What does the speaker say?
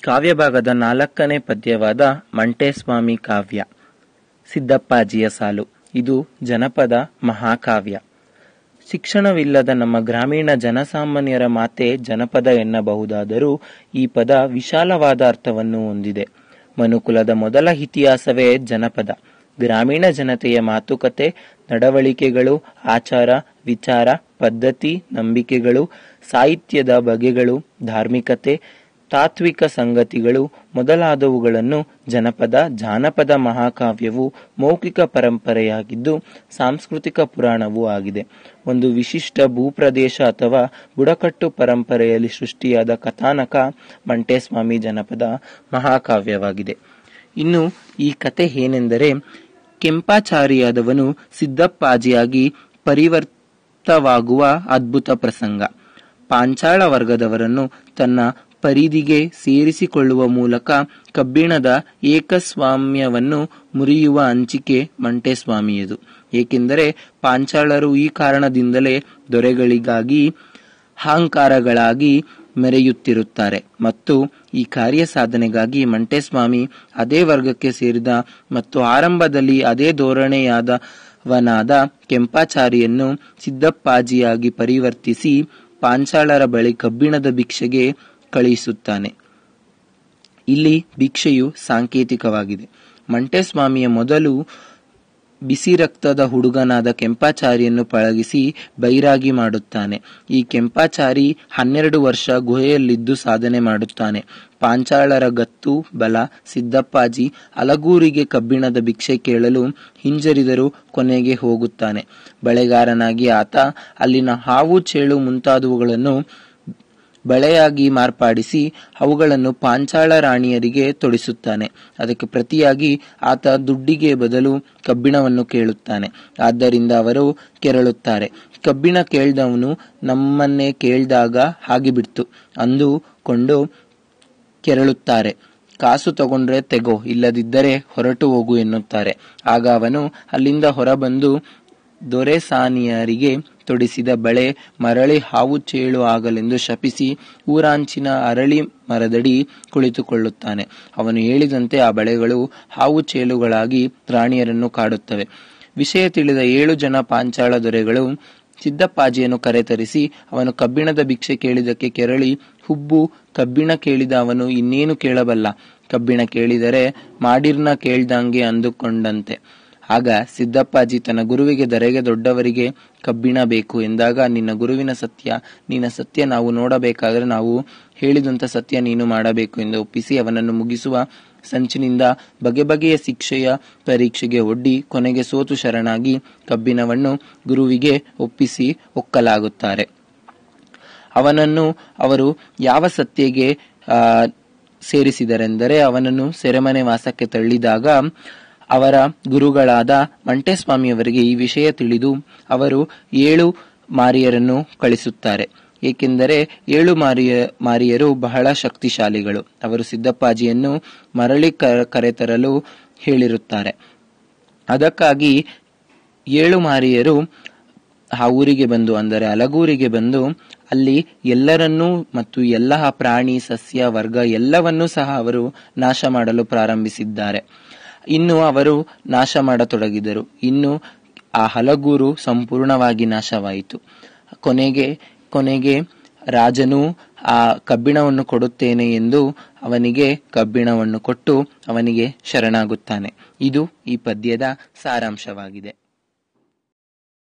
ಕಾವ್ಯಭಾಗದ ನಾಲ್ಕನೇ ಪದ್ಯವಾದ ಮಂಟೇಸ್ವಾಮಿ ಕಾವ್ಯ ಸಿದ್ದಪ್ಪಾಜಿಯ ಸಾಲು ಇದು ಜನಪದ ಮಹಾಕಾವ್ಯ ಶಿಕ್ಷಣವಿಲ್ಲದ ನಮ್ಮ ಗ್ರಾಮೀಣ ಜನಸಾಮಾನ್ಯರ ಮಾತೆ ಜನಪದ ಎನ್ನಬಹುದಾದರೂ ಈ ಪದ ವಿಶಾಲವಾದ ಅರ್ಥವನ್ನು ಹೊಂದಿದೆ ಮನುಕುಲದ ಮೊದಲ ಇತಿಹಾಸವೇ ಜನಪದ ಗ್ರಾಮೀಣ ಜನತೆಯ ಮಾತುಕತೆ ನಡವಳಿಕೆಗಳು ಆಚಾರ ವಿಚಾರ ಪದ್ಧತಿ ನಂಬಿಕೆಗಳು ಸಾಹಿತ್ಯದ ಬಗೆಗಳು ಧಾರ್ಮಿಕತೆ ತಾತ್ವಿಕ ಸಂಗತಿಗಳು ಮೊದಲಾದವುಗಳನ್ನು ಜನಪದ ಜಾನಪದ ಮಹಾಕಾವ್ಯವು ಮೌಖಿಕ ಪರಂಪರೆಯಾಗಿದ್ದು ಸಾಂಸ್ಕೃತಿಕ ಪುರಾಣವೂ ಆಗಿದೆ ಒಂದು ವಿಶಿಷ್ಟ ಭೂಪ್ರದೇಶ ಅಥವಾ ಬುಡಕಟ್ಟು ಪರಂಪರೆಯಲ್ಲಿ ಸೃಷ್ಟಿಯಾದ ಕಥಾನಕ ಮಂಟೇಸ್ವಾಮಿ ಜನಪದ ಮಹಾಕಾವ್ಯವಾಗಿದೆ ಇನ್ನು ಈ ಕತೆ ಏನೆಂದರೆ ಕೆಂಪಾಚಾರಿಯಾದವನು ಸಿದ್ದಪ್ಪಾಜಿಯಾಗಿ ಪರಿವರ್ತವಾಗುವ ಅದ್ಭುತ ಪ್ರಸಂಗ ಪಾಂಚಾಳ ವರ್ಗದವರನ್ನು ತನ್ನ ಪರಿಧಿಗೆ ಸೇರಿಸಿಕೊಳ್ಳುವ ಮೂಲಕ ಕಬ್ಬಿಣದ ಏಕಸ್ವಾಮ್ಯವನ್ನು ಮುರಿಯುವ ಹಂಚಿಕೆ ಮಂಟೇಸ್ವಾಮಿಯದು ಏಕೆಂದರೆ ಪಾಂಚಾಳರು ಈ ಕಾರಣದಿಂದಲೇ ದೊರೆಗಳಿಗಾಗಿ ಅಹಂಕಾರಗಳಾಗಿ ಮೆರೆಯುತ್ತಿರುತ್ತಾರೆ ಮತ್ತು ಈ ಕಾರ್ಯ ಸಾಧನೆಗಾಗಿ ಮಂಟೇಸ್ವಾಮಿ ಅದೇ ವರ್ಗಕ್ಕೆ ಸೇರಿದ ಮತ್ತು ಆರಂಭದಲ್ಲಿ ಅದೇ ಧೋರಣೆಯಾದವನಾದ ಕೆಂಪಾಚಾರಿಯನ್ನು ಸಿದ್ದಪ್ಪಾಜಿಯಾಗಿ ಪರಿವರ್ತಿಸಿ ಪಾಂಚಾಳರ ಬಳಿ ಕಬ್ಬಿಣದ ಭಿಕ್ಷೆಗೆ ಕಳುಹಿಸುತ್ತಾನೆ ಇಲ್ಲಿ ಭಿಕ್ಷೆಯು ಸಾಂಕೇತಿಕವಾಗಿದೆ ಮಂಟೇಸ್ವಾಮಿಯ ಮೊದಲು ಬಿಸಿ ರಕ್ತದ ಹುಡುಗನಾದ ಕೆಂಪಾಚಾರಿಯನ್ನು ಪಳಗಿಸಿ ಬೈರಾಗಿ ಮಾಡುತ್ತಾನೆ ಈ ಕೆಂಪಾಚಾರಿ ಹನ್ನೆರಡು ವರ್ಷ ಗುಹೆಯಲ್ಲಿದ್ದು ಸಾಧನೆ ಮಾಡುತ್ತಾನೆ ಪಾಂಚಾಳರ ಗತ್ತು ಬಲ ಸಿದ್ದಪ್ಪಾಜಿ ಅಲಗೂರಿಗೆ ಕಬ್ಬಿಣದ ಭಿಕ್ಷೆ ಕೇಳಲು ಹಿಂಜರಿದರೂ ಕೊನೆಗೆ ಹೋಗುತ್ತಾನೆ ಬಳೆಗಾರನಾಗಿ ಆತ ಅಲ್ಲಿನ ಹಾವು ಚೇಳು ಮುಂತಾದವುಗಳನ್ನು ಬಳೆಯಾಗಿ ಮಾರ್ಪಾಡಿಸಿ ಅವುಗಳನ್ನು ಪಾಂಚಾಳ ರಾಣಿಯರಿಗೆ ತೊಡಿಸುತ್ತಾನೆ ಅದಕ್ಕೆ ಪ್ರತಿಯಾಗಿ ಆತ ದುಡ್ಡಿಗೆ ಬದಲು ಕಬ್ಬಿಣವನ್ನು ಕೇಳುತ್ತಾನೆ ಆದ್ದರಿಂದ ಅವರು ಕೆರಳುತ್ತಾರೆ ಕಬ್ಬಿಣ ಕೇಳ್ದವನು ನಮ್ಮನ್ನೇ ಕೇಳ್ದಾಗ ಆಗಿಬಿಡ್ತು ಅಂದುಕೊಂಡು ಕೆರಳುತ್ತಾರೆ ಕಾಸು ತಗೊಂಡ್ರೆ ತೆಗೋ ಇಲ್ಲದಿದ್ದರೆ ಹೊರಟು ಹೋಗು ಎನ್ನುತ್ತಾರೆ ಆಗ ಅವನು ಅಲ್ಲಿಂದ ಹೊರಬಂದು ದೊರೆಸಾನಿಯರಿಗೆ ತೊಡಿಸಿದ ಬಳೆ ಮರಳಿ ಹಾವು ಚೇಳು ಆಗಲೆಂದು ಶಪಿಸಿ ಊರಾಂಚಿನ ಅರಳಿ ಮರದಡಿ ಕುಳಿತುಕೊಳ್ಳುತ್ತಾನೆ ಅವನು ಹೇಳಿದಂತೆ ಆ ಬಳೆಗಳು ಹಾವು ಚೇಳುಗಳಾಗಿ ರಾಣಿಯರನ್ನು ಕಾಡುತ್ತವೆ ವಿಷಯ ತಿಳಿದ ಏಳು ಜನ ಪಾಂಚಾಳ ದೊರೆಗಳು ಸಿದ್ದಪ್ಪಾಜಿಯನ್ನು ಕರೆತರಿಸಿ ಅವನು ಕಬ್ಬಿಣದ ಭಿಕ್ಷೆ ಕೇಳಿದಕ್ಕೆ ಕೆರಳಿ ಹುಬ್ಬು ಕಬ್ಬಿಣ ಕೇಳಿದ ಅವನು ಇನ್ನೇನು ಕೇಳಬಲ್ಲ ಕಬ್ಬಿಣ ಕೇಳಿದರೆ ಮಾಡಿರ್ನ ಕೇಳ್ದಂಗೆ ಅಂದುಕೊಂಡಂತೆ ಆಗ ಸಿದ್ದಪ್ಪಾಜಿ ತನ್ನ ಗುರುವಿಗೆ ದರೆಗೆ ದೊಡ್ಡವರಿಗೆ ಕಬ್ಬಿಣ ಬೇಕು ಎಂದಾಗ ನಿನ್ನ ಗುರುವಿನ ಸತ್ಯ ನಿನ್ನ ಸತ್ಯ ನಾವು ನೋಡಬೇಕಾದರೆ ನಾವು ಹೇಳಿದಂತ ಸತ್ಯ ನೀನು ಮಾಡಬೇಕು ಎಂದು ಒಪ್ಪಿಸಿ ಅವನನ್ನು ಮುಗಿಸುವ ಸಂಚಿನಿಂದ ಬಗೆ ಬಗೆಯ ಶಿಕ್ಷೆಯ ಪರೀಕ್ಷೆಗೆ ಒಡ್ಡಿ ಕೊನೆಗೆ ಸೋತು ಶರಣಾಗಿ ಕಬ್ಬಿಣವನ್ನು ಗುರುವಿಗೆ ಒಪ್ಪಿಸಿ ಒಕ್ಕಲಾಗುತ್ತಾರೆ ಅವನನ್ನು ಅವರು ಯಾವ ಸತ್ಯಗೆ ಆ ಸೇರಿಸಿದರೆಂದರೆ ಅವನನ್ನು ಸೆರೆಮನೆ ವಾಸಕ್ಕೆ ತಳ್ಳಿದಾಗ ಅವರ ಗುರುಗಳಾದ ಮಂಟೇಸ್ವಾಮಿಯವರಿಗೆ ಈ ವಿಷಯ ತಿಳಿದು ಅವರು ಏಳು ಮಾರಿಯರನ್ನು ಕಳಿಸುತ್ತಾರೆ ಏಕೆಂದರೆ ಏಳು ಮಾರಿಯ ಮಾರಿಯರು ಬಹಳ ಶಕ್ತಿಶಾಲಿಗಳು ಅವರು ಸಿದ್ದಪ್ಪಾಜಿಯನ್ನು ಮರಳಿ ಕರೆತರಲು ಹೇಳಿರುತ್ತಾರೆ ಅದಕ್ಕಾಗಿ ಏಳು ಮಾರಿಯರು ಆ ಊರಿಗೆ ಬಂದು ಅಂದರೆ ಅಲಗೂರಿಗೆ ಬಂದು ಅಲ್ಲಿ ಎಲ್ಲರನ್ನೂ ಮತ್ತು ಎಲ್ಲ ಪ್ರಾಣಿ ಸಸ್ಯ ವರ್ಗ ಎಲ್ಲವನ್ನೂ ಸಹ ಅವರು ನಾಶ ಮಾಡಲು ಪ್ರಾರಂಭಿಸಿದ್ದಾರೆ ಇನ್ನು ಅವರು ನಾಶ ಮಾಡತೊಡಗಿದರು ಇನ್ನು ಆ ಹಲಗೂರು ಸಂಪೂರ್ಣವಾಗಿ ನಾಶವಾಯಿತು ಕೊನೆಗೆ ಕೊನೆಗೆ ರಾಜನು ಆ ಕಬ್ಬಿಣವನ್ನು ಕೊಡುತ್ತೇನೆ ಎಂದು ಅವನಿಗೆ ಕಬ್ಬಿಣವನ್ನು ಕೊಟ್ಟು ಅವನಿಗೆ ಶರಣಾಗುತ್ತಾನೆ ಇದು ಈ ಪದ್ಯದ ಸಾರಾಂಶವಾಗಿದೆ